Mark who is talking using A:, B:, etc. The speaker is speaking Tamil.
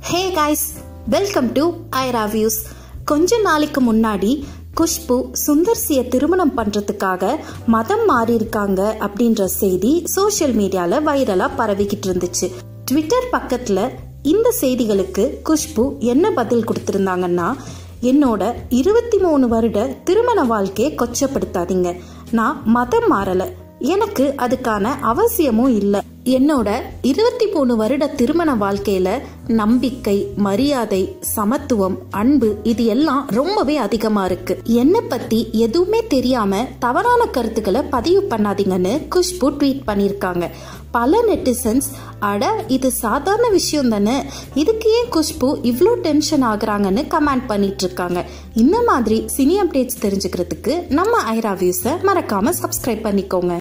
A: hey guys welcome to Aira views கொஞ்ச நாளைக்கு முன்னாடி குஷ்பு சுந்தர்சியை திருமணம் பண்ணுறதுக்காக மதம் மாறி இருக்காங்க அப்படின்ற செய்தி சோஷியல் மீடியாவில் வைரலாக பரவிக்கிட்டு இருந்துச்சு ட்விட்டர் பக்கத்தில் இந்த செய்திகளுக்கு குஷ்பு என்ன பதில் கொடுத்துருந்தாங்கன்னா என்னோட இருபத்தி மூணு வருட திருமண வாழ்க்கையை கொச்சப்படுத்தாதீங்க நான் மதம் மாறலை எனக்கு அதுக்கான அவசியமும் இல்லை என்னோட இருபத்தி மூணு வருட திருமண வாழ்க்கையில நம்பிக்கை மரியாதை சமத்துவம் அன்பு இது எல்லாம் ரொம்பவே அதிகமா இருக்கு என்னை பத்தி எதுவுமே தெரியாம தவறான கருத்துக்களை பதிவு பண்ணாதீங்கன்னு குஷ்பு ட்வீட் பண்ணியிருக்காங்க பல நெட்டிசன்ஸ் அட இது சாதாரண விஷயம் தானே இதுக்கு ஏன் குஷ்பு இவ்வளோ டென்ஷன் ஆகுறாங்கன்னு கமெண்ட் பண்ணிட்டு இருக்காங்க இந்த மாதிரி சினி அப்டேட்ஸ் தெரிஞ்சுக்கிறதுக்கு நம்ம ஐரா வியூஸை மறக்காம சப்ஸ்கிரைப் பண்ணிக்கோங்க